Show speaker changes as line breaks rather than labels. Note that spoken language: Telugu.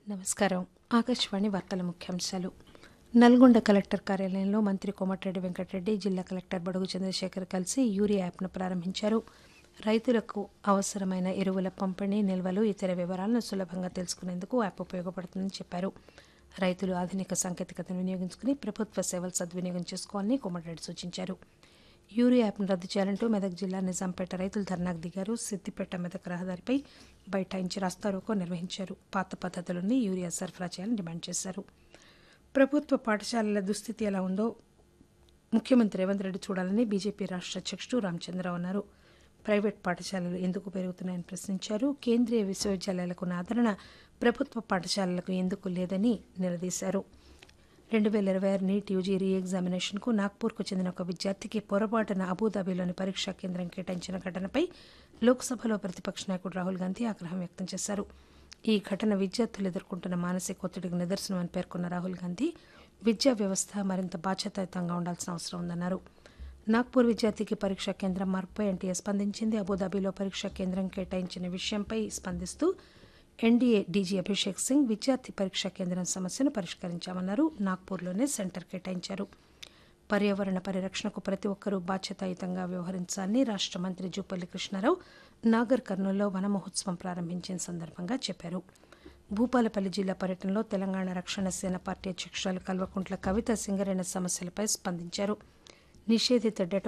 నమస్కారం ఆకాశవాణి వార్తల ముఖ్యాంశాలు నల్గొండ కలెక్టర్ కార్యాలయంలో మంత్రి కోమటిరెడ్డి వెంకటరెడ్డి జిల్లా కలెక్టర్ బడుగు చంద్రశేఖర్ కలిసి యూరియా యాప్ను ప్రారంభించారు రైతులకు అవసరమైన ఎరువుల పంపిణీ నిల్వలు ఇతర వివరాలను సులభంగా తెలుసుకునేందుకు యాప్ ఉపయోగపడుతుందని చెప్పారు రైతులు ఆధునిక సాంకేతికతను వినియోగించుకుని ప్రభుత్వ సేవలు సద్వినియోగం చేసుకోవాలని కోమటిరెడ్డి సూచించారు యూరియా యాప్ను రద్దు చేయాలంటూ మెదక్ జిల్లా నిజాంపేట రైతులు ధర్నాకు దిగారు సిద్దిపేట మెదక్ రహదారిపై బైఠాయించి రాస్తారోకో నిర్వహించారు పాత పద్ధతులని యూరియా సరఫరా చేయాలని డిమాండ్ చేశారు ప్రభుత్వ పాఠశాలల దుస్థితి ఎలా ఉందో ముఖ్యమంత్రి రేవంత్ రెడ్డి చూడాలని బీజేపీ రాష్ట్ర అధ్యక్షుడు రామచంద్రరావు అన్నారు ప్రైవేట్ పాఠశాలలు ఎందుకు పెరుగుతున్నాయని ప్రశ్నించారు కేంద్రీయ విశ్వవిద్యాలయాలకు ఉన్న ఆదరణ ప్రభుత్వ పాఠశాలలకు ఎందుకు లేదని నిలదీశారు రెండు వేల ఇరవై ఆరు నీట్ యూజీ రీ ఎగ్జామినేషన్కు నాగ్పూర్కు చెందిన ఒక విద్యార్థికి పొరపాటున అబుదాబిలోని పరీక్షా కేంద్రం కేటాయించిన ఘటనపై లోక్సభలో ప్రతిపక్ష నాయకుడు రాహుల్ గాంధీ ఆగ్రహం వ్యక్తం చేశారు ఈ ఘటన విద్యార్థులు ఎదుర్కొంటున్న మానసిక ఒత్తిడికి నిదర్శనమని పేర్కొన్న రాహుల్ గాంధీ విద్యా వ్యవస్థ మరింత బాధ్యతాయుతంగా ఉండాల్సిన అవసరం ఉందన్నారు నాగ్పూర్ విద్యార్థికి పరీక్షా కేంద్రం మార్పుపై ఎన్టీఏ స్పందించింది అబుదాబిలో పరీక్షా కేంద్రం కేటాయించిన విషయంపై స్పందిస్తూ ఎన్డీఏ డీజీ అభిషేక్ సింగ్ విద్యార్థి పరీక్షా కేంద్రం సమస్యను పరిష్కరించామన్నారు నాగ్పూర్లోనే సెంటర్ కేటాయించారు పర్యావరణ పరిరక్షణకు ప్రతి ఒక్కరూ బాధ్యతాయుతంగా వ్యవహరించాలని రాష్ట్ర మంత్రి జూపల్లి కృష్ణారావు నాగర్ కర్నూల్లో వన మహోత్సవం ప్రారంభించిన సందర్భంగా చెప్పారు భూపాలపల్లి జిల్లా పర్యటనలో తెలంగాణ రక్షణ సేన పార్టీ అధ్యక్షురాలు కల్వకుంట్ల కవిత సింగరేణి సమస్యలపై స్పందించారు నిషేధిత డెటో